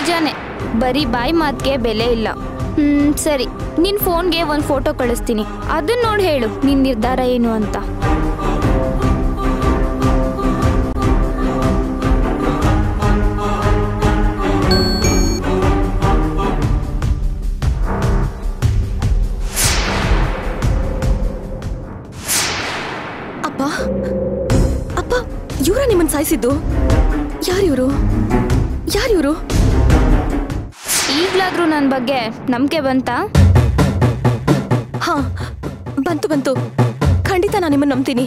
ನಿಜಾನೇ ಬರೀ ಬಾಯಿ ಮಾತ್ಗೆ ಬೆಲೆ ಇಲ್ಲ ಹ್ಮ್ ಸರಿ ನಿನ್ ಫೋನ್ಗೆ ಒಂದು ಫೋಟೋ ಕಳಿಸ್ತೀನಿ ಅದನ್ನ ನೋಡಿ ಹೇಳು ನಿನ್ ನಿರ್ಧಾರ ಏನು ಅಂತ ಅಪ್ಪ ಅಪ್ಪ ಇವರ ನಿಮ್ಮನ್ ಸಾಯಿಸಿದ್ದು ಯಾರಿವರು ಯಾರಿವರು ಈಗ್ಲಾದ್ರೂ ನನ್ನ ಬಗ್ಗೆ ನಂಬಿಕೆ ಬಂತಾ ಹಾ ಬಂತು ಬಂತು ಖಂಡಿತ ನಾನು ನಿಮ್ಮನ್ನ ನಂಬ್ತೀನಿ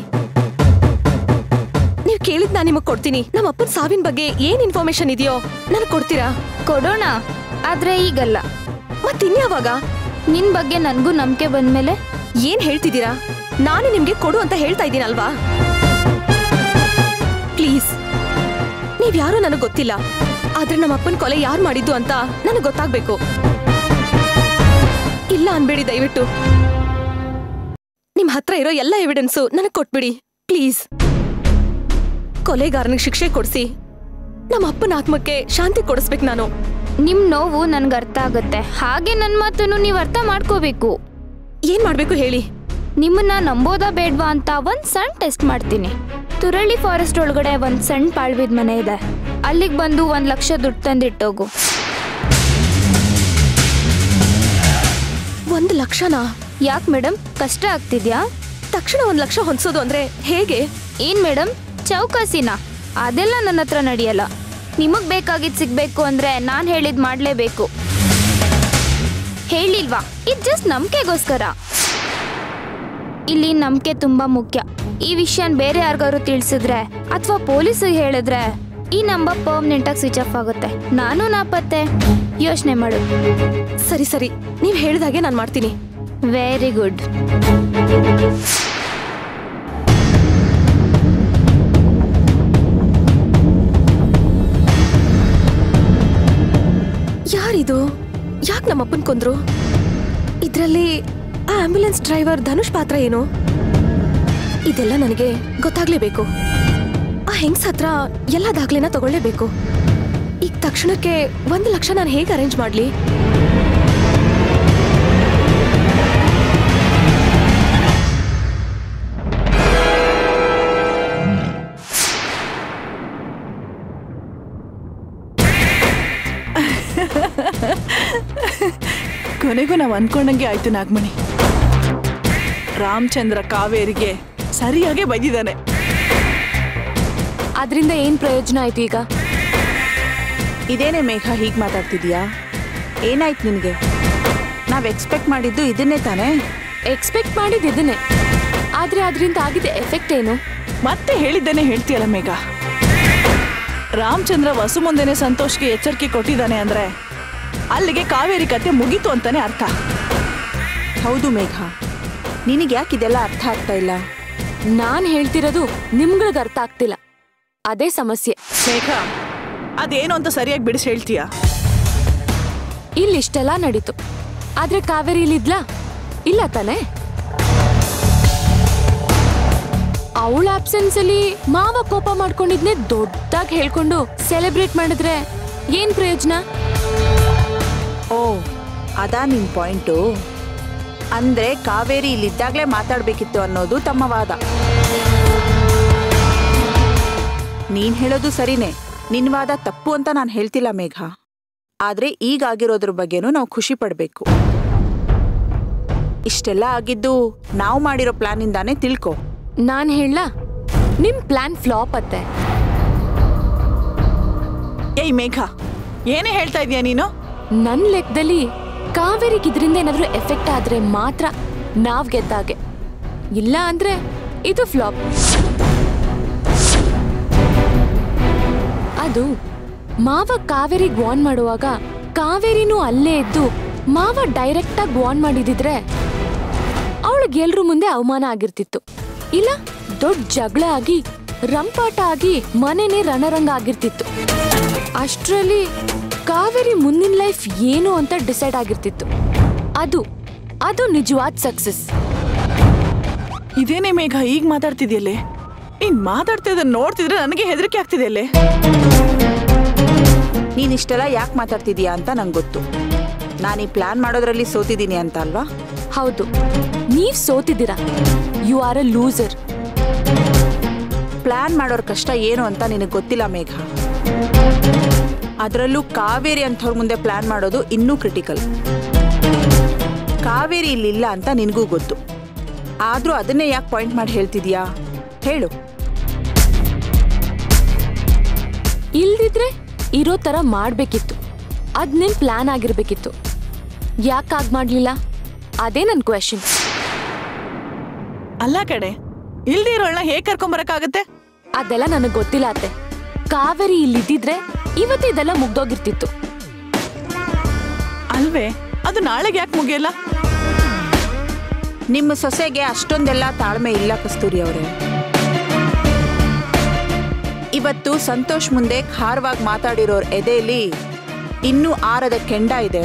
ನೀವು ಕೇಳಿದ್ ನಾನು ನಿಮಗೆ ಕೊಡ್ತೀನಿ ನಮ್ಮ ಅಪ್ಪನ ಸಾವಿನ ಬಗ್ಗೆ ಏನ್ ಇನ್ಫಾರ್ಮೇಶನ್ ಇದೆಯೋ ನನಗೆ ಕೊಡ್ತೀರಾ ಕೊಡೋಣ ಆದ್ರೆ ಈಗಲ್ಲ ಮತ್ತಿನ್ಯಾವಾಗ ನಿನ್ ಬಗ್ಗೆ ನನಗೂ ನಂಬಿಕೆ ಬಂದ್ಮೇಲೆ ಏನ್ ಹೇಳ್ತಿದ್ದೀರಾ ನಾನು ನಿಮ್ಗೆ ಕೊಡು ಅಂತ ಹೇಳ್ತಾ ಇದ್ದೀನಲ್ವಾ ಪ್ಲೀಸ್ ನೀವ್ಯಾರೋ ನನಗೆ ಗೊತ್ತಿಲ್ಲ ಆದ್ರೆ ನಮ್ಮ ಅಪ್ಪನ ಕೊಲೆ ಯಾರು ಮಾಡಿದ್ದು ಅಂತ ನನಗೆ ಗೊತ್ತಾಗ್ಬೇಕು ಇಲ್ಲ ಅನ್ಬೇಡಿ ದಯವಿಟ್ಟು ನಿಮ್ ಹತ್ರ ಇರೋ ಎಲ್ಲ ಎವಿಡೆನ್ಸು ನನಗೆ ಕೊಟ್ಬಿಡಿ ಪ್ಲೀಸ್ ಕೊಲೆಗಾರನಿಗೆ ಶಿಕ್ಷೆ ಕೊಡಿಸಿ ನಮ್ಮ ಅಪ್ಪನ ಆತ್ಮಕ್ಕೆ ಶಾಂತಿ ಕೊಡಿಸ್ಬೇಕು ನಾನು ನಿಮ್ ನೋವು ನನ್ಗೆ ಅರ್ಥ ಆಗುತ್ತೆ ಹಾಗೆ ನನ್ನ ಮಾತನ್ನು ನೀವು ಅರ್ಥ ಮಾಡ್ಕೋಬೇಕು ಏನ್ ಮಾಡ್ಬೇಕು ಹೇಳಿ ನಿಮ್ಮನ್ನ ನಂಬೋದಾ ಬೇಡ್ವಾ ಅಂತ ಒಂದ್ ಸಣ್ಣ ಟೆಸ್ಟ್ ಮಾಡ್ತೀನಿ ತುರಳಿ ಫಾರೆಸ್ಟ್ ಒಳಗಡೆ ಒಂದ್ ಸಣ್ಣ ಪಾಳ್ವಿದ್ ಮನೆ ಇದೆ ಅಲ್ಲಿಗೆ ಬಂದು ಒಂದ್ ಲಕ್ಷ ದುಡ್ಡು ತಂದಿಟ್ಟೋಗು ಒಂದು ಲಕ್ಷನಾ ಯಾಕೆ ಮೇಡಮ್ ಕಷ್ಟ ಆಗ್ತಿದ್ಯಾ ತಕ್ಷಣ ಒಂದ್ ಲಕ್ಷ ಹೊಂದ್ಸೋದು ಅಂದ್ರೆ ಹೇಗೆ ಏನ್ ಮೇಡಮ್ ಚೌಕಾಸಿನ ಅದೆಲ್ಲ ನನ್ನ ಹತ್ರ ನಡೆಯಲ್ಲ ನಿಮಗ್ ಬೇಕಾಗಿದ್ ಸಿಗ್ಬೇಕು ಅಂದ್ರೆ ನಾನ್ ಹೇಳಿದ್ ಮಾಡ್ಲೇಬೇಕು ಹೇಳಿಲ್ವಾ ಇದು ಜಸ್ಟ್ ನಂಬಿಕೆಗೋಸ್ಕರ ಇಲ್ಲಿ ನಂಬಿಕೆ ತುಂಬಾ ಮುಖ್ಯ ಈ ವಿಷಯನ ಬೇರೆ ಯಾರಿಗಾದ್ರು ತಿಳಿಸಿದ್ರೆ ಅಥವಾ ಪೊಲೀಸಿಗೆ ಹೇಳಿದ್ರೆ ಈ ನಂಬರ್ ಪರ್ಮನೆಂಟ್ ಆಗಿ ಸ್ವಿಚ್ ಆಫ್ ಆಗುತ್ತೆ ನಾನು ನಾಪತ್ತೆ ಯೋಚನೆ ಮಾಡು ಸರಿ ಸರಿ ನೀವ್ ಹೇಳಿದಾಗೆ ನಾನು ಮಾಡ್ತೀನಿ ವೆರಿ ಗುಡ್ ಯಾರಿದು ಯಾಕೆ ನಮ್ಮಪ್ಪನ್ ಕೊಂದ್ರು ಇದ್ರಲ್ಲಿ ಆ ಆಂಬ್ಯುಲೆನ್ಸ್ ಡ್ರೈವರ್ ಧನುಷ್ ಪಾತ್ರ ಏನು ಇದೆಲ್ಲ ನನಗೆ ಗೊತ್ತಾಗ್ಲೇಬೇಕು ಆ ಹೆಂಗ್ಸ್ ಹತ್ರ ಎಲ್ಲ ದಾಖಲೆನ ತಗೊಳ್ಳೇಬೇಕು ಈಗ ತಕ್ಷಣಕ್ಕೆ ಒಂದು ಲಕ್ಷ ನಾನು ಹೇಗೆ ಅರೇಂಜ್ ಮಾಡ್ಲಿ ಕೊನೆಗೂ ನಾವು ಅನ್ಕೊಂಡಂಗೆ ಆಯ್ತು ನಾಗಮಣಿ ರಾಮಚಂದ್ರ ಕಾವೇರಿಗೆ ಸರಿಯಾಗೇ ಬೈದಿದ್ದಾನೆ ಅದರಿಂದ ಏನ್ ಪ್ರಯೋಜನ ಆಯ್ತು ಈಗ ಇದೇನೇ ಮೇಘ ಹೀಗೆ ಮಾತಾಡ್ತಿದ್ಯಾ ಏನಾಯ್ತು ನಿನಗೆ ನಾವು ಎಕ್ಸ್ಪೆಕ್ಟ್ ಮಾಡಿದ್ದು ಇದನ್ನೇ ತಾನೇ ಎಕ್ಸ್ಪೆಕ್ಟ್ ಮಾಡಿದ್ ಇದನ್ನೇ ಆದ್ರೆ ಅದರಿಂದ ಆಗಿದ್ದ ಎಫೆಕ್ಟ್ ಏನು ಮತ್ತೆ ಹೇಳಿದ್ದೇನೆ ಹೇಳ್ತೀಯಲ್ಲ ಮೇಘ ರಾಮಚಂದ್ರ ವಸು ಮುಂದೆನೆ ಸಂತೋಷ್ಗೆ ಎಚ್ಚರಿಕೆ ಕೊಟ್ಟಿದ್ದಾನೆ ಅಂದ್ರೆ ಅಲ್ಲಿಗೆ ಕಾವೇರಿ ಕತೆ ಮುಗೀತು ಅಂತಾನೆ ಅರ್ಥ ಹೌದು ಮೇಘ ನಿನಗೆ ಯಾಕೆ ಇದೆಲ್ಲ ಅರ್ಥ ಆಗ್ತಾ ಇಲ್ಲ ನಾನ್ ಹೇಳ್ತಿರೋದು ನಿಮ್ಗಳಿಗೆ ಅರ್ಥ ಆಗ್ತಿಲ್ಲ ಅದೇ ಸಮಸ್ಯೆ ಮೇಘ ಅದೇನು ಅಂತ ಸರಿಯಾಗಿ ಬಿಡಿಸಿ ಹೇಳ್ತೀಯಾ ಇಲ್ಲಿ ಇಷ್ಟೆಲ್ಲ ನಡೀತು ಆದ್ರೆ ಕಾವೇರಿ ಇಲ್ಲಿದ್ಲಾ ಇಲ್ಲ ತಾನೇ ಅವಳ ಆಬ್ಸೆನ್ಸ್ ಅಲ್ಲಿ ಮಾವ ಕೋಪ ಮಾಡ್ಕೊಂಡಿದ್ನೆ ದೊಡ್ಡದಾಗಿ ಹೇಳ್ಕೊಂಡು ಸೆಲೆಬ್ರೇಟ್ ಮಾಡಿದ್ರೆ ಏನ್ ಪ್ರಯೋಜನ ಓ ಅದಾ ನಿನ್ ಪಾಯಿಂಟು ಅಂದ್ರೆ ಕಾವೇರಿ ಇಲ್ಲಿದ್ದಾಗಲೇ ಮಾತಾಡ್ಬೇಕಿತ್ತು ಅನ್ನೋದು ತಮ್ಮ ವಾದ ನೀನ್ ಹೇಳೋದು ಸರಿನೇ ನಿನ್ ವಾದ ತಪ್ಪು ಅಂತ ನಾನು ಹೇಳ್ತಿಲ್ಲ ಮೇಘ ಆದ್ರೆ ಈಗ ಆಗಿರೋದ್ರ ಬಗ್ಗೆನೂ ನಾವು ಖುಷಿ ಪಡ್ಬೇಕು ಇಷ್ಟೆಲ್ಲ ಆಗಿದ್ದು ನಾವು ಮಾಡಿರೋ ಪ್ಲಾನಿಂದಾನೇ ತಿಳ್ಕೊ ನಾನ್ ಹೇಳ ನಿಮ್ ಪ್ಲಾನ್ ಫ್ಲಾಪ್ ಅತ್ತೆ ಏಯ್ ಮೇಘ ಏನೇ ಹೇಳ್ತಾ ಇದೀಯ ನೀನು ನನ್ ಲೆಕ್ಕದಲ್ಲಿ ಕಾವೇರಿಗೆ ಇದರಿಂದ ಏನಾದ್ರೂ ಎಫೆಕ್ಟ್ ಆದ್ರೆ ಮಾತ್ರ ನಾವ್ ಗೆದ್ದಾಗೆ ಇಲ್ಲ ಅಂದ್ರೆ ಇದು ಫ್ಲಾಪ್ ಅದು ಮಾವ ಕಾವೇರಿಗೆ ವಾರ್ನ್ ಮಾಡುವಾಗ ಕಾವೇರಿನೂ ಅಲ್ಲೇ ಇದ್ದು ಮಾವ ಡೈರೆಕ್ಟ್ ಆಗಿ ವಾರ್ನ್ ಮಾಡಿದಿದ್ರೆ ಅವಳಿಗೆ ಎಲ್ರ ಮುಂದೆ ಅವಮಾನ ಆಗಿರ್ತಿತ್ತು ಇಲ್ಲ ದೊಡ್ಡ ಜಗಳ ಆಗಿ ರಂಪಾಟ ಆಗಿ ಮನೆನೇ ರಣರಂಗ ಆಗಿರ್ತಿತ್ತು ಅಷ್ಟರಲ್ಲಿ ಕಾವೇರಿ ಮುಂದಿನ ಲೈಫ್ ಏನು ಅಂತ ಡಿಸೈಡ್ ಆಗಿರ್ತಿತ್ತು ಅದು ಅದು ನಿಜವಾದ ಸಕ್ಸಸ್ ಇದೇನೇ ಮೇಘ ಈಗ ಮಾತಾಡ್ತಿದ್ಯಲ್ಲೇ ನೀನ್ ಮಾತಾಡ್ತಿದ್ದನ್ನ ನೋಡ್ತಿದ್ರೆ ನನಗೆ ಹೆದರಿಕೆ ಆಗ್ತಿದೆಯಲ್ಲೇ ನೀನ್ ಇಷ್ಟೆಲ್ಲ ಯಾಕೆ ಮಾತಾಡ್ತಿದೀಯಾ ಅಂತ ನಂಗೆ ಗೊತ್ತು ನಾನು ಈ ಪ್ಲಾನ್ ಮಾಡೋದ್ರಲ್ಲಿ ಸೋತಿದ್ದೀನಿ ಅಂತ ಅಲ್ವಾ ಹೌದು ನೀವ್ ಸೋತಿದ್ದೀರಾ you are a loser plan ಮಾಡೋರ್ ಕಷ್ಟ ಏನು ಅಂತ ನಿನಗೆ ಗೊತ್ತಿಲ್ಲ ಮೇಘ ಅದರಲ್ಲೂ ಕಾವೇರಿ ಅಂಥವ್ರ ಮುಂದೆ ಪ್ಲಾನ್ ಮಾಡೋದು ಇನ್ನೂ ಕ್ರಿಟಿಕಲ್ ಕಾವೇರಿ ಇಲ್ಲಿಲ್ಲ ಅಂತ ನಿನಗೂ ಗೊತ್ತು ಆದ್ರೂ ಅದನ್ನೇ ಯಾಕೆ ಪಾಯಿಂಟ್ ಮಾಡಿ ಹೇಳ್ತಿದ್ಯಾ ಹೇಳು ಇಲ್ದಿದ್ರೆ ಇರೋ ತರ ಮಾಡ್ಬೇಕಿತ್ತು ಅದ್ ನಿಮ್ ಪ್ಲಾನ್ ಆಗಿರ್ಬೇಕಿತ್ತು ಯಾಕೆ ಆಗ್ ಮಾಡ್ಲಿಲ್ಲ ಅದೇ ನನ್ ಕ್ವೆಶನ್ ಅಲ್ಲ ಕಡೆ ಇಲ್ದೇ ಇರೋಳ್ನ ಹೇಗ್ ಕರ್ಕೊಂಬರಕ್ಕಾಗತ್ತೆ ಅದೆಲ್ಲ ನನಗ್ ಗೊತ್ತಿಲ್ಲ ಅತ್ತೆ ಕಾವೇರಿ ಇಲ್ಲಿದ್ದಿದ್ರೆ ಇವತ್ತು ಇದೆಲ್ಲ ಮುಗ್ದೋಗಿರ್ತಿತ್ತು ಅಲ್ವೇ ಅದು ನಾಳೆಗೆ ಯಾಕೆ ಮುಗಿಯಲ್ಲ ನಿಮ್ಮ ಸೊಸೆಗೆ ಅಷ್ಟೊಂದೆಲ್ಲ ತಾಳ್ಮೆ ಇಲ್ಲ ಕಸ್ತೂರಿ ಅವರೇ ಇವತ್ತು ಸಂತೋಷ್ ಮುಂದೆ ಖಾರವಾಗಿ ಮಾತಾಡಿರೋರ್ ಎದೆಯಲ್ಲಿ ಇನ್ನೂ ಆರದ ಕೆಂಡ ಇದೆ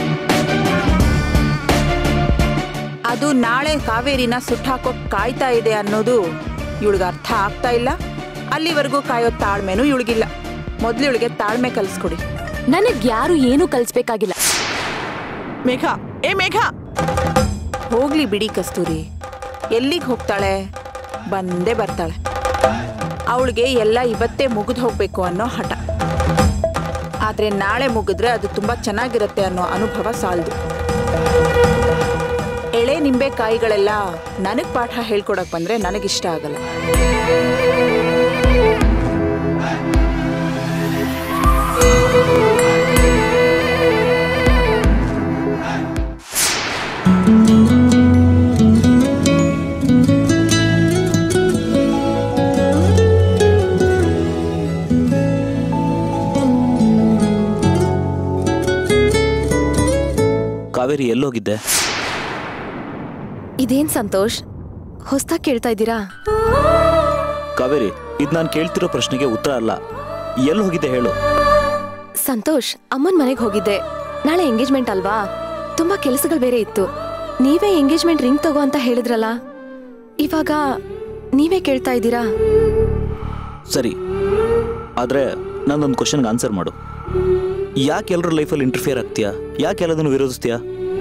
ಅದು ನಾಳೆ ಕಾವೇರಿನ ಸುಟ್ಟಾಕೋಕ್ ಕಾಯ್ತಾ ಇದೆ ಅನ್ನೋದು ಇವಳಿಗೆ ಅರ್ಥ ಆಗ್ತಾ ಇಲ್ಲ ಅಲ್ಲಿವರೆಗೂ ಕಾಯೋ ತಾಳ್ಮೆನೂ ಇವಳಿಗಿಲ್ಲ ಮೊದ್ಲು ಇವಳಿಗೆ ತಾಳ್ಮೆ ಕಲಿಸ್ಕೊಡಿ ನನಗ್ ಯಾರು ಏನು ಕಲ್ಸ್ಬೇಕಾಗಿಲ್ಲ ಮೇಘ ಏ ಮೇಘ ಹೋಗ್ಲಿ ಬಿಡಿ ಕಸ್ತೂರಿ ಎಲ್ಲಿಗೆ ಹೋಗ್ತಾಳೆ ಬಂದೇ ಬರ್ತಾಳೆ ಅವಳಿಗೆ ಎಲ್ಲ ಇವತ್ತೇ ಮುಗಿದು ಹೋಗ್ಬೇಕು ಅನ್ನೋ ಹಠ ಆದ್ರೆ ನಾಳೆ ಮುಗಿದ್ರೆ ಅದು ತುಂಬಾ ಚೆನ್ನಾಗಿರುತ್ತೆ ಅನ್ನೋ ಅನುಭವ ಸಾಲದು ಎಳೆ ನಿಂಬೆಕಾಯಿಗಳೆಲ್ಲ ನನಗ್ ಪಾಠ ಹೇಳ್ಕೊಡಕ್ ಬಂದ್ರೆ ನನಗಿಷ್ಟ ಆಗಲ್ಲ ಕಾವೇರಿ ಎಲ್ಲೋಗಿದ್ದೆ ಇದೇನ್ ಸಂತೋಷ್ ಹೊಸ್ದಾಗ್ ಕೇಳ್ತಾ ಇದ್ದೀರಾ ಕಾವೇರಿ ಇದು ನಾನು ಕೇಳ್ತಿರೋ ಪ್ರಶ್ನೆಗೆ ಉತ್ತರ ಅಲ್ಲ ಎಲ್ಲಿ ಹೋಗಿದ್ದೆ ಹೇಳು ಸಂತೋಷ್ ಅಮ್ಮನ್ ಮನೆಗೆ ಹೋಗಿದ್ದೆ ನಾಳೆ ಎಂಗೇಜ್ಮೆಂಟ್ ಅಲ್ವಾ ತುಂಬಾ ಕೆಲಸಗಳು ಬೇರೆ ಇತ್ತು ನೀವೇ ಎಂಗೇಜ್ಮೆಂಟ್ ರಿಂಗ್ ತಗೋ ಅಂತ ಹೇಳಿದ್ರಲ್ಲ ಇವಾಗ ನೀವೇ ಕೇಳ್ತಾ ಇದ್ದೀರಾ ಸರಿ ಆದರೆ ನನ್ನೊಂದು ಕ್ವಶನ್ಗೆ ಆನ್ಸರ್ ಮಾಡು ಯಾಕೆ ಎಲ್ಲರ ಲೈಫಲ್ಲಿ ಇಂಟರ್ಫಿಯರ್ ಆಗ್ತೀಯಾ ಯಾಕೆ ಎಲ್ಲದನ್ನು ವಿರೋಧಿಸ್ತೀಯಾ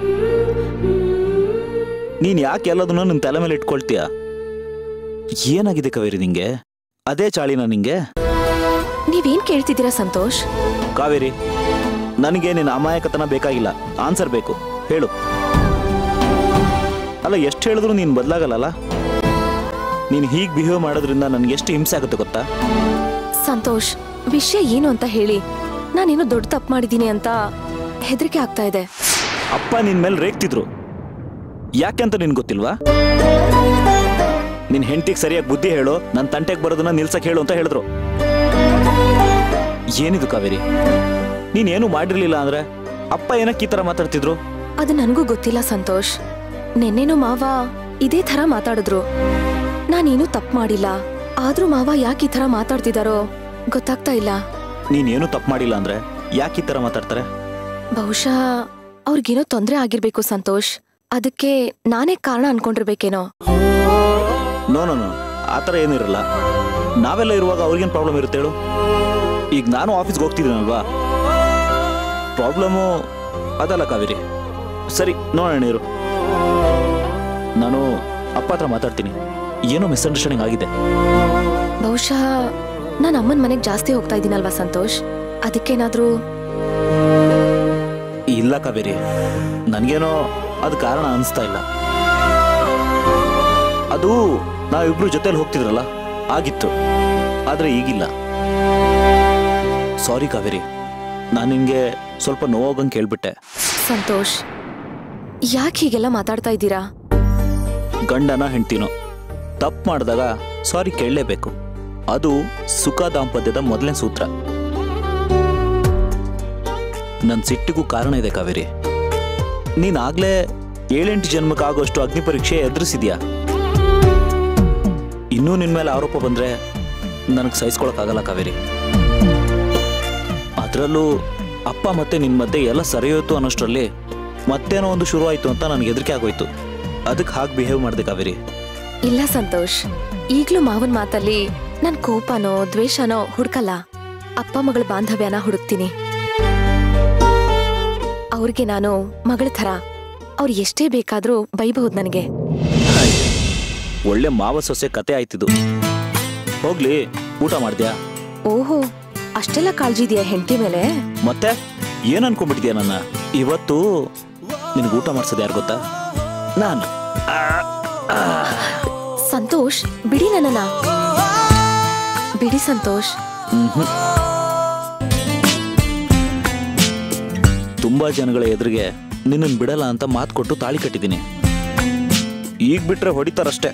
ನೀನು ಯಾಕೆ ಎಲ್ಲದನ್ನು ನಿನ್ನ ತಲೆ ಮೇಲೆ ಇಟ್ಕೊಳ್ತೀಯಾ ಏನಾಗಿದೆ ಕಾವೇರಿ ನಿಂಗೆ ಅದೇ ಚಾಳಿನ ನಿಂಗೆ ನೀವೇನ್ ಕೇಳ್ತಿದ್ದೀರಾ ಸಂತೋಷ್ ಕಾವೇರಿ ನನಗೆ ನಿನ್ನ ಅಮಾಯಕತನ ಬೇಕಾಗಿಲ್ಲ ಆನ್ಸರ್ ಬೇಕು ಹೇಳು ಅಲ್ಲ ಎಷ್ಟು ಹೇಳಿದ್ರು ನೀನು ಬದಲಾಗಲ್ಲಲ್ಲ ನೀನು ಹೀಗೆ ಬಿಹೇವ್ ಮಾಡೋದ್ರಿಂದ ನನಗೆ ಎಷ್ಟು ಹಿಂಸೆ ಆಗುತ್ತೆ ಗೊತ್ತಾ ಸಂತೋಷ್ ವಿಷಯ ಏನು ಅಂತ ಹೇಳಿ ನಾನೇನೋ ದೊಡ್ಡ ತಪ್ಪು ಮಾಡಿದ್ದೀನಿ ಅಂತ ಹೆದರಿಕೆ ಆಗ್ತಾ ಇದೆ ಅಪ್ಪ ನಿನ್ ಮೇಲೆ ರೇಗ್ತಿದ್ರು ಯಾಕೆಂತ ನಿನ್ ಗೊತ್ತಿಲ್ವಾ ನಿನ್ ಹೆಂಡತಿಗೆ ಸರಿಯಾಗಿ ಬುದ್ಧಿ ಹೇಳು ನನ್ನ ತಂಟೆಗೆ ಬರೋದನ್ನ ನಿಲ್ಸಕ್ ಹೇಳು ಅಂತ ಹೇಳಿದ್ರು ಏನಿದು ಕಾವೇರಿ ನೀನೇನು ಮಾಡಿರ್ಲಿಲ್ಲ ಅಂದ್ರೆ ಅಪ್ಪ ಏನಕ್ಕೆ ಈ ತರ ಮಾತಾಡ್ತಿದ್ರು ಅದು ನನಗೂ ಗೊತ್ತಿಲ್ಲ ಸಂತೋಷ್ ನೆನ್ನೆನೂ ಮಾವ ಇದೇ ಥರ ಮಾತಾಡಿದ್ರು ನಾನೇನು ತಪ್ಪು ಮಾಡಿಲ್ಲ ಆದ್ರೂ ಮಾವ ಯಾಕೆ ಈ ಥರ ಮಾತಾಡ್ತಿದಾರೋ ಗೊತ್ತಾಗ್ತಾ ಇಲ್ಲ ನೀನೇನು ತಪ್ಪು ಮಾಡಿಲ್ಲ ಅಂದ್ರೆ ಯಾಕೆ ಈ ತರ ಮಾತಾಡ್ತಾರೆ ಬಹುಶಃ ಅವ್ರಿಗೇನೋ ತೊಂದರೆ ಆಗಿರ್ಬೇಕು ಸಂತೋಷ್ ಅದಕ್ಕೆ ನಾನೇ ಕಾರಣ ಅನ್ಕೊಂಡಿರ್ಬೇಕೇನೋ ನೋ ನೋ ನೋ ಆ ಥರ ಏನಿರಲ್ಲ ನಾವೆಲ್ಲ ಇರುವಾಗ ಅವ್ರಿಗೇನು ಪ್ರಾಬ್ಲಮ್ ಇರುತ್ತೆ ಹೇಳು ಈಗ ನಾನು ಆಫೀಸ್ಗೆ ಹೋಗ್ತಿದ್ದೀನಲ್ವಾ ಪ್ರಾಬ್ಲಮ್ಮು ಅದಲ್ಲ ಕಾವೇರಿ ಸರಿ ನೋಡೋಣ ಇರು ನಾನು ಅಪ್ಪ ಹತ್ರ ಮಾತಾಡ್ತೀನಿ ಏನೋ ಮಿಸ್ಅಂಡರ್ಸ್ಟ್ಯಾಂಡಿಂಗ್ ಆಗಿದೆ ಬಹುಶಃ ನಾನು ಅಮ್ಮನ ಮನೆಗೆ ಜಾಸ್ತಿ ಹೋಗ್ತಾ ಇದ್ದೀನಲ್ವಾ ಸಂತೋಷ್ ಅದಕ್ಕೇನಾದ್ರೂ ಇಲ್ಲ ಕಾವೇರಿ ನನಗೇನೋ ಅದು ಕಾರಣ ಅನಿಸ್ತಾ ಇಲ್ಲ ಅದು ನಾವಿಬ್ರು ಜೊತೆಲಿ ಹೋಗ್ತಿದ್ರಲ್ಲ ಆಗಿತ್ತು ಆದರೆ ಈಗಿಲ್ಲ ಸಾರಿ ಕಾವೇರಿ ನಾನು ನಿನಗೆ ಸ್ವಲ್ಪ ನೋವಾಗಂಗೆ ಕೇಳ್ಬಿಟ್ಟೆ ಸಂತೋಷ್ ಯಾಕೆ ಹೀಗೆಲ್ಲ ಮಾತಾಡ್ತಾ ಇದ್ದೀರಾ ಗಂಡನ ಹೆಂಡ್ತಿನೋ ತಪ್ಪು ಮಾಡಿದಾಗ ಸಾರಿ ಕೇಳಲೇಬೇಕು ಅದು ಸುಖ ದಾಂಪತ್ಯದ ಮೊದಲನೇ ಸೂತ್ರ ನನ್ನ ಸಿಟ್ಟಿಗೂ ಕಾರಣ ಇದೆ ಕಾವೇರಿ ನೀನಾಗ್ಲೇ ಏಳೆಂಟು ಜನ್ಮಕ್ಕೆ ಆಗೋಷ್ಟು ಅಗ್ನಿ ಪರೀಕ್ಷೆ ಎದುರಿಸಿದ್ಯಾ ಇನ್ನೂ ನಿನ್ ಮೇಲೆ ಆರೋಪ ಬಂದ್ರೆ ನನಗೆ ಸಹಿಸ್ಕೊಳಕ್ಕಾಗಲ್ಲ ಕಾವೇರಿ ಅದರಲ್ಲೂ ಅಪ್ಪ ಮತ್ತೆ ನಿನ್ ಮಧ್ಯೆ ಎಲ್ಲ ಸರಿಯೋಯ್ತು ಅನ್ನೋಷ್ಟರಲ್ಲಿ ಮತ್ತೇನೋ ಒಂದು ಶುರು ಆಯ್ತು ಅಂತ ನನಗೆ ಹೆದರಿಕೆ ಆಗೋಯ್ತು ಅದಕ್ಕೆ ಹಾಗೆ ಬಿಹೇವ್ ಮಾಡಿದೆ ಕಾವೇರಿ ಇಲ್ಲ ಸಂತೋಷ್ ಈಗ್ಲೂ ಮಾವನ್ ಮಾತಲ್ಲಿ ನನ್ ಕೋಪನೋ ದ್ವೇಷನೋ ಹುಡ್ಕಲ್ಲ ಅಪ್ಪ ಮಗಳ ಬಾಂಧವ್ಯನ ಹುಡುಕ್ತೀನಿ ಅವ್ರಿಗೆ ನಾನು ಮಗಳ ಥರ ಅವ್ರು ಎಷ್ಟೇ ಬೇಕಾದ್ರೂ ಬೈಬಹುದು ನನಗೆ ಒಳ್ಳೆ ಮಾವ ಸೊಸೆ ಕತೆ ಆಯ್ತಿದು ಹೋಗ್ಲಿ ಊಟ ಮಾಡ್ದ್ಯಾ ಓಹೋ ಅಷ್ಟೆಲ್ಲ ಕಾಳಜಿ ಇದೆಯಾ ಹೆಂಡತಿ ಮೇಲೆ ಮತ್ತೆ ಏನ್ ಅನ್ಕೊಂಡ್ಬಿಟ್ಟಿದ್ಯಾ ನನ್ನ ಇವತ್ತು ನಿನ್ಗೆ ಊಟ ಮಾಡ್ಸೋದು ಯಾರು ಗೊತ್ತಾ ನಾನು ಸಂತೋಷ್ ಬಿಡಿ ನನ್ನನ್ನ ಬಿಡಿ ಸಂತೋಷ್ ಮ್ಹೂ. ತುಂಬಾ ಜನಗಳ ಎದುರಿಗೆ ನಿನ್ನನ್ ಬಿಡಲ್ಲ ಅಂತ ಮಾತು ಕೊಟ್ಟು ತಾಳಿ ಕಟ್ಟಿದ್ದೀನಿ ಈಗ ಬಿಟ್ರೆ ಹೊಡಿತಾರಷ್ಟೇ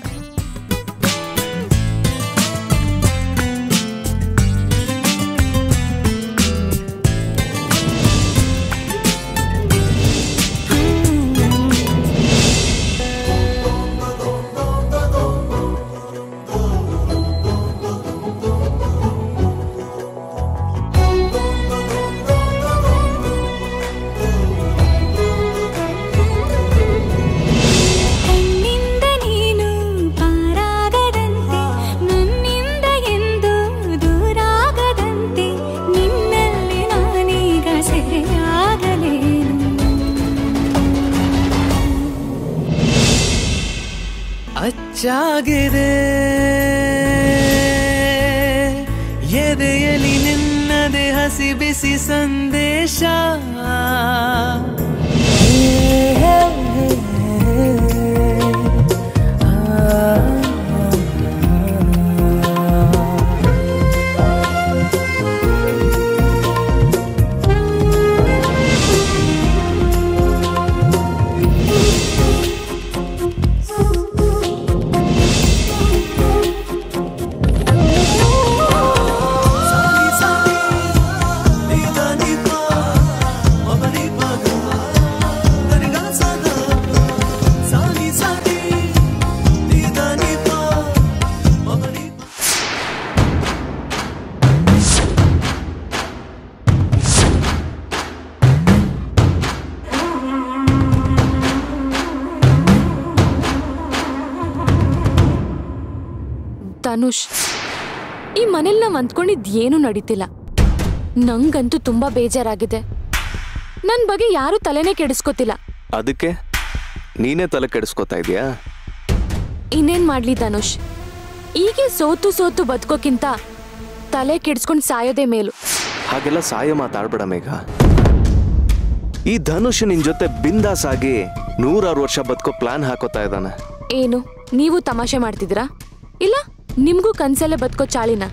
ಕಣ್ಣಿಂದ ನೀನು ಪಾರಾಗದಂತೆ ನನ್ನಿಂದ ಎಂದು ದೂರಾಗದಂತೆ ನಿನ್ನಲ್ಲಿ ನಾನೀಗ ಸೆರೆಯಾಗಲೇನು ಅಚ್ಚಾಗಿದೆ ಎದೆಯಲಿ ನಿನ್ನದೆ ಹಸಿ ಬಿಸಿ ಸಂದೇಶ ಧನುಷ್ ಈ ಮನೇಲಿ ನಾವ್ ಅಂದ್ಕೊಂಡಿದ್ ಏನೂ ನಡೀತಿಲ್ಲ ನಂಗಂತೂ ತುಂಬಾ ಬೇಜಾರಾಗಿದೆ ನನ್ ಬಗ್ಗೆ ಯಾರು ತಲೆನೇ ಕೆಡಿಸ್ಕೊತಿಲ್ಲ ಅದಕ್ಕೆ ನೀನೇ ತಲೆ ಕೆಡಿಸ್ಕೊತಾ ಇದೀಯಾ ಇನ್ನೇನ್ ಮಾಡ್ಲಿ ಧನುಷ್ ಹೀಗೆ ಸೋತು ಸೋತು ಬದುಕೋಕ್ಕಿಂತ ತಲೆ ಕೆಡಿಸ್ಕೊಂಡ್ ಸಾಯೋದೇ ಮೇಲು ಹಾಗೆಲ್ಲ ಸಾಯ ಮಾತಾಡ್ಬೇಡ ಮೇಘ ಈ ಧನುಷ್ ನಿನ್ ಜೊತೆ ಬಿಂದಾಸ್ ಆಗಿ ನೂರಾರು ವರ್ಷ ಬದುಕೋ ಪ್ಲಾನ್ ಹಾಕೋತಾ ಇದ್ದಾನೆ ಏನು ನೀವು ತಮಾಷೆ ಮಾಡ್ತಿದ್ದೀರಾ ಇಲ್ಲ ನಿಮ್ಗೂ ಕನ್ಸಲ್ಲೇ ಬದುಕೋ ಚಾಳಿನ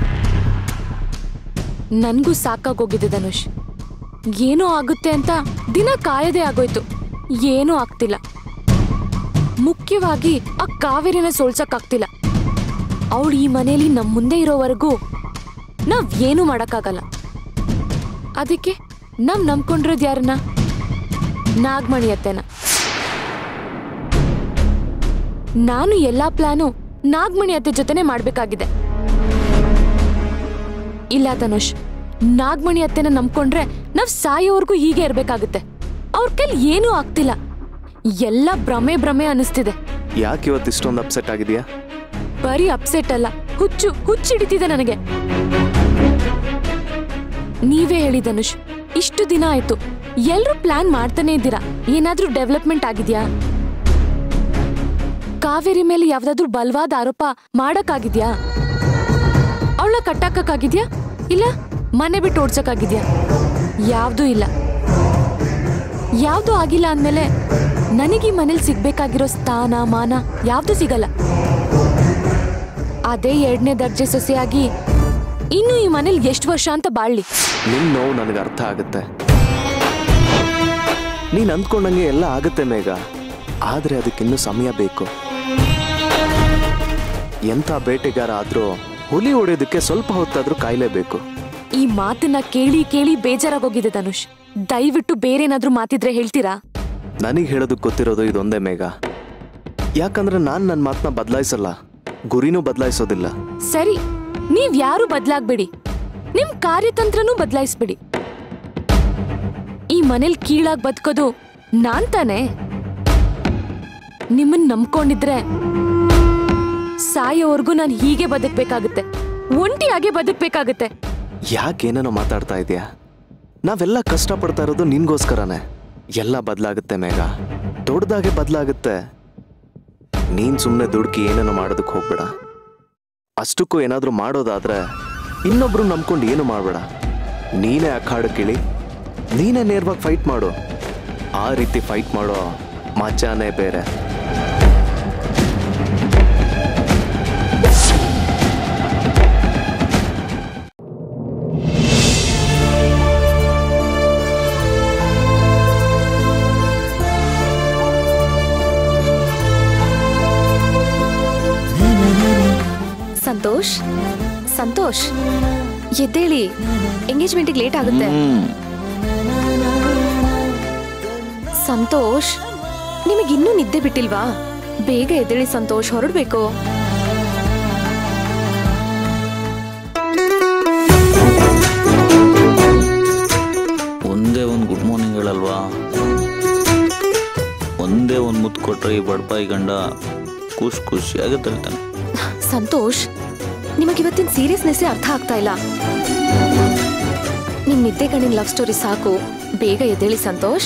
ನನ್ಗೂ ಸಾಕಾಗೋಗಿದೆ ಧನುಷ್ ಏನೋ ಆಗುತ್ತೆ ಅಂತ ದಿನ ಕಾಯದೇ ಆಗೋಯ್ತು ಏನೂ ಆಗ್ತಿಲ್ಲ ಮುಖ್ಯವಾಗಿ ಆ ಕಾವೇರಿನ ಸೋಲ್ಸಕ್ಕಾಗ್ತಿಲ್ಲ ಅವಳು ಈ ಮನೇಲಿ ನಮ್ ಮುಂದೆ ಇರೋವರೆಗೂ ನಾವ್ ಏನೂ ಮಾಡಕ್ಕಾಗಲ್ಲ ಅದಕ್ಕೆ ನಾವ್ ನಂಬ್ಕೊಂಡಿರೋದು ಯಾರನ್ನ ನಾಗಮಣಿ ಅತ್ತೆನ ನಾನು ಎಲ್ಲಾ ಪ್ಲಾನು ನಾಗಮಣಿ ಅತ್ತೆ ಜೊತೆನೆ ಮಾಡ್ಬೇಕಾಗಿದೆ ಇಲ್ಲ ಧನುಷ್ ನಾಗಮಣಿ ಅತ್ತೆನ ನಂಬ್ಕೊಂಡ್ರೆ ನಾವ್ ಸಾಯೋವರೆಗೂ ಹೀಗೆ ಇರ್ಬೇಕಾಗುತ್ತೆ ಅವ್ರ ಕೈಲಿ ಏನೂ ಆಗ್ತಿಲ್ಲ ಎಲ್ಲ ಭ್ರಮೆ ಭ್ರಮೆ ಅನಿಸ್ತಿದೆ ಯಾಕೆ ಇವತ್ತು ಇಷ್ಟೊಂದು ಅಪ್ಸೆಟ್ ಆಗಿದೆಯಾ ಬರೀ ಅಪ್ಸೆಟ್ ಅಲ್ಲ ಹುಚ್ಚು ಹುಚ್ಚಿಡಿತಿದೆ ನನಗೆ ನೀವೇ ಹೇಳಿ ಧನುಷ್ ಇಷ್ಟು ದಿನ ಆಯ್ತು ಎಲ್ರೂ ಪ್ಲಾನ್ ಮಾಡ್ತಾನೆ ಇದ್ದೀರಾ ಏನಾದ್ರೂ ಡೆವಲಪ್ಮೆಂಟ್ ಆಗಿದ್ಯಾ ಕಾವೇರಿ ಮೇಲೆ ಯಾವ್ದಾದ್ರೂ ಬಲವಾದ ಆರೋಪ ಮಾಡಕ್ಕಾಗಿದ್ಯಾ ಅವಳ ಕಟ್ಟಾಕಕ್ಕಾಗಿದ್ಯಾ ಇಲ್ಲ ಮನೆ ಬಿಟ್ಟು ಓಡ್ಸಕ್ಕಾಗಿದ್ಯಾ ಯಾವ್ದೂ ಇಲ್ಲ ಯಾವ್ದೂ ಆಗಿಲ್ಲ ಅಂದ್ಮೇಲೆ ನನಗೆ ಈ ಮನೇಲಿ ಸಿಗ್ಬೇಕಾಗಿರೋ ಸ್ಥಾನ ಮಾನ ಯಾವ್ದೂ ಸಿಗಲ್ಲ ಅದೇ ಎರಡನೇ ದರ್ಜೆ ಸೊಸೆಯಾಗಿ ಇನ್ನು ಈ ಮನೇಲಿ ಎಷ್ಟು ವರ್ಷ ಅಂತ ಬಾಳ್ಲಿ ನಿನ್ ನೋವು ನನಗೆ ಅರ್ಥ ಆಗುತ್ತೆ ನೀನ್ ಅಂದ್ಕೊಂಡಂಗೆ ಎಲ್ಲ ಆಗುತ್ತೆ ಮೇಘ ಆದ್ರೆ ಅದಕ್ಕಿನ್ನೂ ಸಮಯ ಬೇಕು ಎಂಥ ಬೇಟೆಗಾರ ಆದ್ರೂ ಹುಲಿ ಹೊಡೆಯೋದಕ್ಕೆ ಸ್ವಲ್ಪ ಹೊತ್ತಾದ್ರೂ ಕಾಯ್ಲೇಬೇಕು ಈ ಮಾತನ್ನ ಕೇಳಿ ಕೇಳಿ ಬೇಜಾರಾಗೋಗಿದೆ ಧನುಷ್ ದಯವಿಟ್ಟು ಬೇರೇನಾದ್ರೂ ಮಾತಿದ್ರೆ ಹೇಳ್ತೀರಾ ನನಗೆ ಹೇಳೋದಕ್ಕೆ ಗೊತ್ತಿರೋದು ಇದೊಂದೇ ಮೇಘ ಯಾಕಂದ್ರೆ ನಾನು ನನ್ನ ಮಾತನ್ನ ಬದಲಾಯಿಸಲ್ಲ ಗುರಿನೂ ಬದಲಾಯಿಸೋದಿಲ್ಲ ಸರಿ ನೀವ್ ಯಾರು ಬದ್ಲಾಗ್ಬೇಡಿ ನಿಮ್ ಕಾರ್ಯತಂತ್ರನೂ ಬದಲಾಯಿಸ್ಬಿಡಿ ಈ ಮನೇಲಿ ಕೀಳಾಗ್ ಬದುಕೋದು ನಾನ್ ತಾನೇ ನಿಮ್ಮನ್ ನಂಬ್ಕೊಂಡಿದ್ರೆ ಸಾಯೋವರೆಗೂ ನಾನು ಹೀಗೆ ಬದುಕ್ಬೇಕಾಗುತ್ತೆ ಒಂಟಿಯಾಗೆ ಬದುಕ್ಬೇಕಾಗುತ್ತೆ ಯಾಕೇನೇನೋ ಮಾತಾಡ್ತಾ ಇದೀಯಾ ನಾವೆಲ್ಲ ಕಷ್ಟಪಡ್ತಾ ಇರೋದು ನಿನ್ಗೋಸ್ಕರನೇ ಎಲ್ಲ ಬದಲಾಗುತ್ತೆ ಮೇಘ ದೊಡ್ಡದಾಗೆ ಬದಲಾಗುತ್ತೆ ನೀನ್ ಸುಮ್ಮನೆ ದುಡ್ಕಿ ಏನೇನೋ ಮಾಡೋದಕ್ಕೆ ಹೋಗ್ಬೇಡ ಅಷ್ಟಕ್ಕೂ ಏನಾದರೂ ಮಾಡೋದಾದ್ರೆ ಇನ್ನೊಬ್ರು ನಂಬ್ಕೊಂಡು ಏನು ಮಾಡಬೇಡ ನೀನೇ ಅಖಾಡಕ್ಕಿಳಿ ನೀನೇ ನೇರವಾಗಿ ಫೈಟ್ ಮಾಡು ಆ ರೀತಿ ಫೈಟ್ ಮಾಡೋ ಮಜಾನೇ ಬೇರೆ ಸಂತೋಷ್ ಸಂತೋಷ್ ಎದ್ದೇಳಿ ಎಂಗೇಜ್ಮೆಂಟಿಗೆ ಲೇಟ್ ಆಗುತ್ತೆ ಹ್ಮ್ ಸಂತೋಷ್ ನಿಮಗಿನ್ನೂ ನಿದ್ದೆ ಬಿಟ್ಟಿಲ್ವಾ ಬೇಗ ಎದ್ದೇಳಿ ಸಂತೋಷ್ ಹೊರಡ್ಬೇಕು ಒಂದೇ ಒಂದು ಗುಡ್ ಮಾರ್ನಿಂಗ್ ಹೇಳಲ್ವಾ ಒಂದೇ ಒಂದು ಮುತ್ತು ಕೊಟ್ರೆ ಈ ಬಡಪಾಯಿ ಗಂಡ ಖುಷಿ ಖುಷಿಯಾಗಿ ತಳ್ತಾನೆ ಸಂತೋಷ್ ನಿಮಗಿವತ್ತಿನ ಸೀರಿಯಸ್ನೆಸ್ಸೇ ಅರ್ಥ ಆಗ್ತಾ ಇಲ್ಲ ನಿಮ್ ನಿದ್ದೆ ಕಣ್ಣಿನ ಲವ್ ಸ್ಟೋರಿ ಸಾಕು ಬೇಗ ಎದ್ದೇಳಿ ಸಂತೋಷ್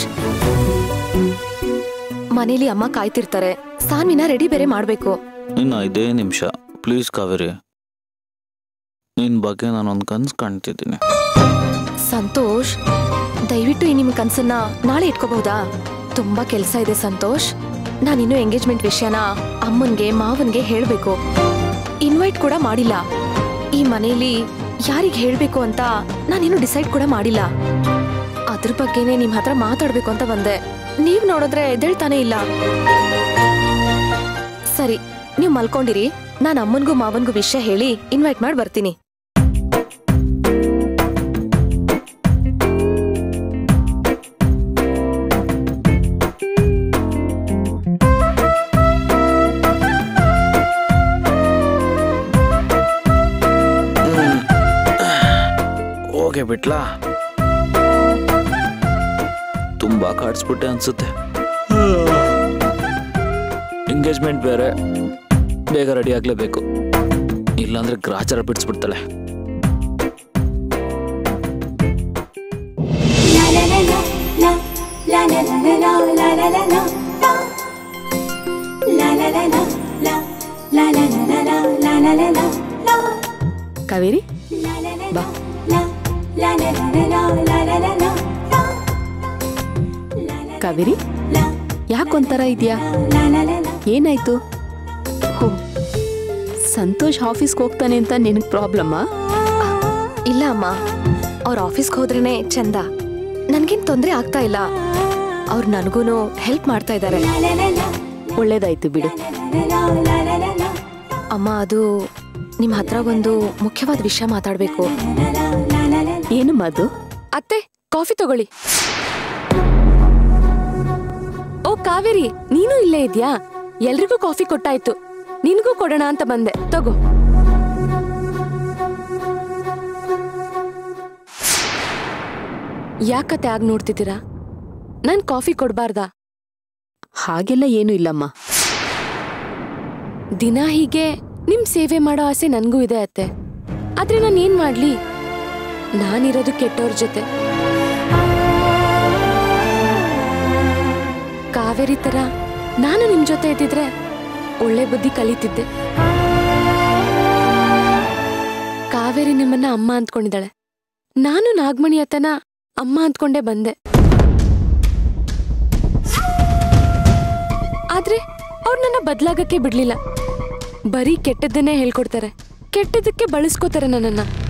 ಮನೇಲಿ ಅಮ್ಮ ಕಾಯ್ತಿರ್ತಾರೆ ಸಾನ್ವಿನ ರೆಡಿ ಬೇರೆ ಮಾಡ್ಬೇಕು ಇನ್ನು ಐದೇ ನಿಮಿಷ ಪ್ಲೀಸ್ ಕಾವೇರಿ ನಿನ್ನ ಬಗ್ಗೆ ನಾನೊಂದು ಕನ್ಸು ಕಾಣ್ತಿದ್ದೀನಿ ಸಂತೋಷ್ ದಯವಿಟ್ಟು ಈ ನಿಮ್ ಕನ್ಸನ್ನ ನಾಳೆ ಇಟ್ಕೋಬಹುದಾ ತುಂಬಾ ಕೆಲಸ ಇದೆ ಸಂತೋಷ್ ನಾನಿನ್ನು ಎಂಗೇಜ್ಮೆಂಟ್ ವಿಷಯನ ಅಮ್ಮನ್ಗೆ ಮಾವನ್ಗೆ ಹೇಳ್ಬೇಕು ಇನ್ವೈಟ್ ಕೂಡ ಮಾಡಿಲ್ಲ ಈ ಮನೇಲಿ ಯಾರಿಗ್ ಹೇಳ್ಬೇಕು ಅಂತ ನಾನಿನ್ನು ಡಿಸೈಡ್ ಕೂಡ ಮಾಡಿಲ್ಲ ಅದ್ರ ಬಗ್ಗೆನೇ ನಿಮ್ ಹತ್ರ ಮಾತಾಡ್ಬೇಕು ಅಂತ ಬಂದೆ ನೀವ್ ನೋಡಿದ್ರೆ ಎದ್ದೇಳ್ತಾನೆ ಇಲ್ಲ ಸರಿ ನೀವ್ ಮಲ್ಕೊಂಡಿರಿ ನಾನ್ ಅಮ್ಮನ್ಗೂ ಮಾವನ್ಗೂ ವಿಷಯ ಹೇಳಿ ಇನ್ವೈಟ್ ಮಾಡಿ ಬರ್ತೀನಿ ಹೋಗೆ ಬಿಟ್ಲಾ ತುಂಬಾ ಕಾಡಿಸ್ಬಿಟ್ಟೆ ಅನ್ಸುತ್ತೆ ಎಂಗೇಜ್ಮೆಂಟ್ ಬೇರೆ ಬೇಗ ರೆಡಿ ಆಗ್ಲೇಬೇಕು ಇಲ್ಲಾಂದ್ರೆ ಗ್ರಾಚಾರ ಬಿಡಿಸ್ಬಿಡ್ತಾಳೆ ಕಾವೇರಿ ಬಾ ಕಾವೇರಿ ಯಾಕೊಂಥರ ಇದೆಯಾ ಏನಾಯ್ತು ಹೋ ಸಂತೋಷ್ ಆಫೀಸ್ಗೆ ಹೋಗ್ತಾನೆ ಅಂತ ನಿನಗೆ ಪ್ರಾಬ್ಲಮ್ಮಾ ಇಲ್ಲ ಅಮ್ಮ ಅವ್ರ ಆಫೀಸ್ಗೆ ಹೋದ್ರೇನೆ ಚಂದ ನನ್ಗೇನ್ ತೊಂದ್ರೆ ಆಗ್ತಾ ಇಲ್ಲ ಅವ್ರು ನನಗೂನು ಹೆಲ್ಪ್ ಮಾಡ್ತಾ ಇದ್ದಾರೆ ಒಳ್ಳೇದಾಯ್ತು ಬಿಡು ಅಮ್ಮ ಅದು ನಿಮ್ ಹತ್ರ ಒಂದು ಮುಖ್ಯವಾದ ವಿಷಯ ಮಾತಾಡ್ಬೇಕು ಏನು ಮದು ಅತ್ತೆ ಕಾಫಿ ತಗೊಳ್ಳಿ ಓ ಕಾವೇರಿ ನೀನು ಇಲ್ಲೇ ಇದ್ಯಾ ಎಲ್ರಿಗೂ ಕಾಫಿ ಕೊಟ್ಟಾಯ್ತು ನಿನಗೂ ಕೊಡೋಣ ಅಂತ ಬಂದೆ ತಗೋ ಯಾಕತ್ತೆ ಆಗ ನೋಡ್ತಿದ್ದೀರಾ ನಾನ್ ಕಾಫಿ ಕೊಡ್ಬಾರ್ದಾ ಹಾಗೆಲ್ಲ ಏನು ಇಲ್ಲಮ್ಮ ದಿನ ಹೀಗೆ ನಿಮ್ ಸೇವೆ ಮಾಡೋ ಆಸೆ ನನ್ಗೂ ಇದೆ ಅತ್ತೆ ಆದ್ರೆ ನಾನು ಏನ್ ಮಾಡ್ಲಿ ನಾನಿರೋದು ಕೆಟ್ಟವ್ರ ಜೊತೆ ಕಾವೇರಿ ತರ ನಾನು ನಿಮ್ ಜೊತೆ ಇದ್ದಿದ್ರೆ ಒಳ್ಳೆ ಬುದ್ಧಿ ಕಲಿತಿದ್ದೆ ಕಾವೇರಿ ನಿಮ್ಮನ್ನ ಅಮ್ಮ ಅಂದ್ಕೊಂಡಿದ್ದಾಳೆ ನಾನು ನಾಗಮಣಿ ಅತ್ತನ ಅಮ್ಮ ಅಂದ್ಕೊಂಡೇ ಬಂದೆ ಆದ್ರೆ ಅವ್ರು ನನ್ನ ಬದ್ಲಾಗಕ್ಕೆ ಬಿಡ್ಲಿಲ್ಲ ಬರೀ ಕೆಟ್ಟದ್ದನ್ನೇ ಹೇಳ್ಕೊಡ್ತಾರೆ ಕೆಟ್ಟದಕ್ಕೆ ಬಳಸ್ಕೋತಾರೆ ನನ್ನನ್ನ